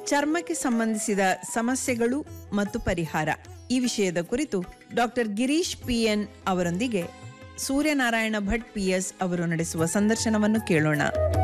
ಚರ್ಮಕ್ಕೆ ಸಂಬಂಧಿಸಿದ ಸಮಸ್ಯೆಗಳು ಮತ್ತು ಪರಿಹಾರ ಈ ವಿಷಯದ ಕುರಿತು ಡಾಕ್ಟರ್ ಗಿರೀಶ್ ಪಿಎನ್ ಅವರೊಂದಿಗೆ ಸೂರ್ಯನಾರಾಯಣ ಭಟ್ ಪಿಎಸ್ ಅವರು ನಡೆಸುವ ಸಂದರ್ಶನವನ್ನು ಕೇಳೋಣ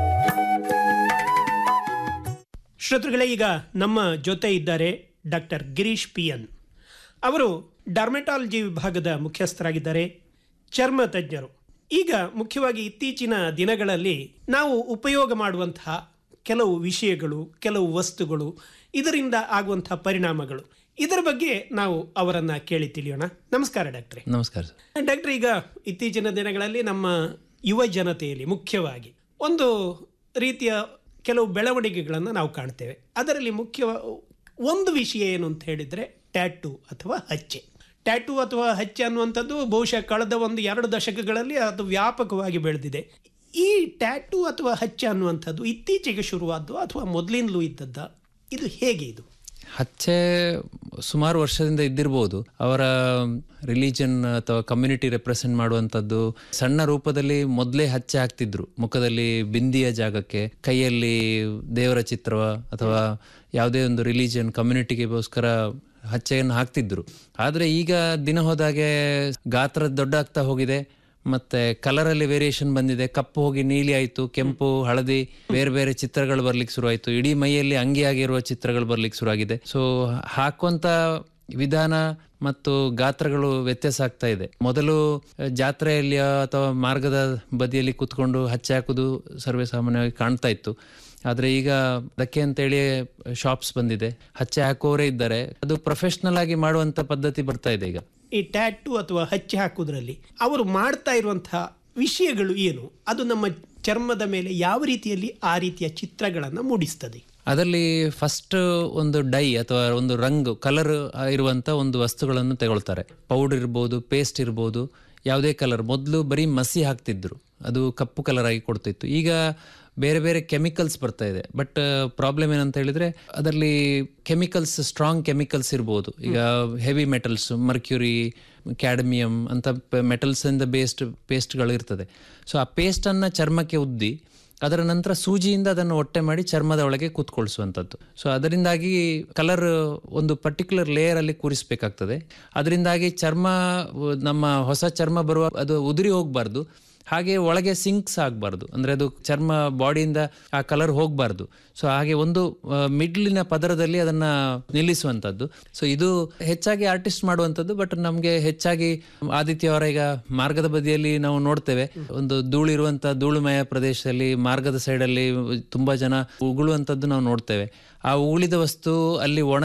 ಶ್ರೋತೃಗಳೇ ಈಗ ನಮ್ಮ ಜೊತೆ ಇದ್ದಾರೆ ಡಾಕ್ಟರ್ ಗಿರೀಶ್ ಪಿ ಎನ್ ಅವರು ಡರ್ಮೆಟಾಲಜಿ ವಿಭಾಗದ ಮುಖ್ಯಸ್ಥರಾಗಿದ್ದಾರೆ ಚರ್ಮ ತಜ್ಞರು ಈಗ ಮುಖ್ಯವಾಗಿ ಇತ್ತೀಚಿನ ದಿನಗಳಲ್ಲಿ ನಾವು ಉಪಯೋಗ ಮಾಡುವಂತಹ ಕೆಲವು ವಿಷಯಗಳು ಕೆಲವು ವಸ್ತುಗಳು ಇದರಿಂದ ಆಗುವಂತಹ ಪರಿಣಾಮಗಳು ಇದರ ಬಗ್ಗೆ ನಾವು ಅವರನ್ನ ಕೇಳಿ ತಿಳಿಯೋಣ ನಮಸ್ಕಾರ ಡಾಕ್ಟ್ರೆ ನಮಸ್ಕಾರ ಸರ್ ಡಾಕ್ಟರ್ ಈಗ ಇತ್ತೀಚಿನ ದಿನಗಳಲ್ಲಿ ನಮ್ಮ ಯುವ ಜನತೆಯಲ್ಲಿ ಮುಖ್ಯವಾಗಿ ಒಂದು ರೀತಿಯ ಕೆಲವು ಬೆಳವಣಿಗೆಗಳನ್ನು ನಾವು ಕಾಣ್ತೇವೆ ಅದರಲ್ಲಿ ಮುಖ್ಯ ಒಂದು ವಿಷಯ ಏನು ಅಂತ ಹೇಳಿದರೆ ಟ್ಯಾಟು ಅಥವಾ ಹಚ್ಚೆ ಟ್ಯಾಟು ಅಥವಾ ಹಚ್ಚೆ ಅನ್ನುವಂಥದ್ದು ಬಹುಶಃ ಕಳೆದ ಒಂದು ಎರಡು ದಶಕಗಳಲ್ಲಿ ಅದು ವ್ಯಾಪಕವಾಗಿ ಬೆಳೆದಿದೆ ಈ ಟ್ಯಾಟು ಅಥವಾ ಹಚ್ಚೆ ಅನ್ನುವಂಥದ್ದು ಇತ್ತೀಚೆಗೆ ಶುರುವಾದ್ದು ಅಥವಾ ಮೊದಲಿಂದಲೂ ಇದ್ದದ್ದ ಇದು ಹೇಗೆ ಇದು ಹಚ್ಚೆ ಸುಮಾರು ವರ್ಷದಿಂದ ಇದ್ದಿರ್ಬೋದು ಅವರ ರಿಲಿಜನ್ ಅಥವಾ ಕಮ್ಯುನಿಟಿ ರೆಪ್ರೆಸೆಂಟ್ ಮಾಡುವಂಥದ್ದು ಸಣ್ಣ ರೂಪದಲ್ಲಿ ಮೊದಲೇ ಹಚ್ಚೆ ಹಾಕ್ತಿದ್ರು ಮುಖದಲ್ಲಿ ಬಿಂದಿಯ ಜಾಗಕ್ಕೆ ಕೈಯಲ್ಲಿ ದೇವರ ಚಿತ್ರ ಅಥವಾ ಯಾವುದೇ ಒಂದು ರಿಲಿಜನ್ ಕಮ್ಯುನಿಟಿಗೆಗೋಸ್ಕರ ಹಚ್ಚೆಯನ್ನು ಹಾಕ್ತಿದ್ರು ಆದರೆ ಈಗ ದಿನ ಹೋದಾಗೆ ಗಾತ್ರ ದೊಡ್ಡ ಆಗ್ತಾ ಹೋಗಿದೆ ಮತ್ತೆ ಕಲರ್ ಅಲ್ಲಿ ವೇರಿಯೇಷನ್ ಬಂದಿದೆ ಕಪ್ಪು ಹೋಗಿ ನೀಲಿ ಆಯ್ತು ಕೆಂಪು ಹಳದಿ ಬೇರೆ ಬೇರೆ ಚಿತ್ರಗಳು ಬರ್ಲಿಕ್ಕೆ ಶುರುವಾಯ್ತು ಇಡೀ ಮೈಯಲ್ಲಿ ಅಂಗಿಯಾಗಿರುವ ಚಿತ್ರಗಳು ಬರ್ಲಿಕ್ಕೆ ಶುರುವಾಗಿದೆ ಸೊ ಹಾಕುವಂತ ವಿಧಾನ ಮತ್ತು ಗಾತ್ರಗಳು ವ್ಯತ್ಯಾಸ ಆಗ್ತಾ ಇದೆ ಮೊದಲು ಅಹ್, ಜಾತ್ರೆಯಲ್ಲಿ ಅಥವಾ ಮಾರ್ಗದ ಬದಿಯಲ್ಲಿ ಕೂತ್ಕೊಂಡು ಹಚ್ಚೆ ಹಾಕುದು ಸರ್ವೇ ಸಾಮಾನ್ಯವಾಗಿ ಕಾಣ್ತಾ ಇತ್ತು ಆದ್ರೆ ಈಗ ಅದಕ್ಕೆ ಅಂತೇಳಿ ಶಾಪ್ಸ್ ಬಂದಿದೆ ಹಚ್ಚೆ ಹಾಕುವವರೇ ಇದ್ದಾರೆ ಅದು ಪ್ರೊಫೆಷನಲ್ ಆಗಿ ಮಾಡುವಂತ ಪದ್ಧತಿ ಬರ್ತಾ ಇದೆ ಈಗ ಈ ಟ್ಯಾಟು ಅಥವಾ ಹಚ್ಚೆ ಹಾಕುವುದರಲ್ಲಿ ಅವರು ಮಾಡ್ತಾ ಇರುವಂತಹ ವಿಷಯಗಳು ಏನು ಅದು ನಮ್ಮ ಚರ್ಮದ ಮೇಲೆ ಯಾವ ರೀತಿಯಲ್ಲಿ ಆ ರೀತಿಯ ಚಿತ್ರಗಳನ್ನು ಮೂಡಿಸ್ತದೆ ಅದರಲ್ಲಿ ಫಸ್ಟ್ ಒಂದು ಡೈ ಅಥವಾ ಒಂದು ರಂಗು ಕಲರ್ ಇರುವಂತ ಒಂದು ವಸ್ತುಗಳನ್ನು ತಗೊಳ್ತಾರೆ ಪೌಡರ್ ಇರ್ಬೋದು ಪೇಸ್ಟ್ ಇರ್ಬೋದು ಯಾವುದೇ ಕಲರ್ ಮೊದಲು ಬರೀ ಮಸಿ ಹಾಕ್ತಿದ್ರು ಅದು ಕಪ್ಪು ಕಲರ್ ಆಗಿ ಕೊಡ್ತಿತ್ತು ಈಗ ಬೇರೆ ಬೇರೆ ಕೆಮಿಕಲ್ಸ್ ಬರ್ತಾ ಇದೆ ಬಟ್ ಪ್ರಾಬ್ಲಮ್ ಏನಂತ ಹೇಳಿದ್ರೆ ಅದರಲ್ಲಿ ಕೆಮಿಕಲ್ಸ್ ಸ್ಟ್ರಾಂಗ್ ಕೆಮಿಕಲ್ಸ್ ಇರ್ಬೋದು ಈಗ ಹೆವಿ ಮೆಟಲ್ಸ್ ಮರ್ಕ್ಯೂರಿ ಕ್ಯಾಡಮಿಯಂ ಅಂತ ಮೆಟಲ್ಸ್ ಇಂದ ಬೇಸ್ಡ್ ಪೇಸ್ಟ್ಗಳು ಇರ್ತದೆ ಸೊ ಆ ಪೇಸ್ಟನ್ನು ಚರ್ಮಕ್ಕೆ ಉದ್ದಿ ಅದರ ನಂತರ ಸೂಜಿಯಿಂದ ಅದನ್ನು ಒಟ್ಟೆ ಮಾಡಿ ಚರ್ಮದ ಒಳಗೆ ಕೂತ್ಕೊಳಿಸುವಂಥದ್ದು ಸೊ ಅದರಿಂದಾಗಿ ಕಲರ್ ಒಂದು ಪರ್ಟಿಕ್ಯುಲರ್ ಲೇಯರ್ ಅಲ್ಲಿ ಕೂರಿಸಬೇಕಾಗ್ತದೆ ಅದರಿಂದಾಗಿ ಚರ್ಮ ಉ- ನಮ್ಮ ಹೊಸ ಚರ್ಮ ಬರುವ ಅದು ಉದುರಿ ಹೋಗಬಾರ್ದು ಹಾಗೆ ಒಳಗೆ ಸಿಂಕ್ಸ್ ಆಗಬಾರ್ದು ಅಂದರೆ ಅದು ಚರ್ಮ ಬಾಡಿಯಿಂದ ಆ ಕಲರ್ ಹೋಗಬಾರ್ದು ಸೊ ಹಾಗೆ ಒಂದು ಆ, ಮಿಡ್ಲಿನ ಪದರದಲ್ಲಿ ಅದನ್ನ ನಿಲ್ಲಿಸುವಂಥದ್ದು ಸೊ ಇದು ಹೆಚ್ಚಾಗಿ ಆರ್ಟಿಸ್ಟ್ ಮಾಡುವಂಥದ್ದು ಬಟ್ ನಮಗೆ ಹೆಚ್ಚಾಗಿ ಆದಿತ್ಯ ಅವರ ಈಗ ಮಾರ್ಗದ ಬದಿಯಲ್ಲಿ ನಾವು ನೋಡ್ತೇವೆ ಒಂದು ಧೂಳಿರುವಂಥ ಧೂಳುಮಯ ಪ್ರದೇಶದಲ್ಲಿ ಮಾರ್ಗದ ಸೈಡಲ್ಲಿ ತುಂಬಾ ಜನ ಉಗುಳುವಂಥದ್ದು ನಾವು ನೋಡ್ತೇವೆ ಆ ಉಗುಳಿದ ವಸ್ತು ಅಲ್ಲಿ ಒಣ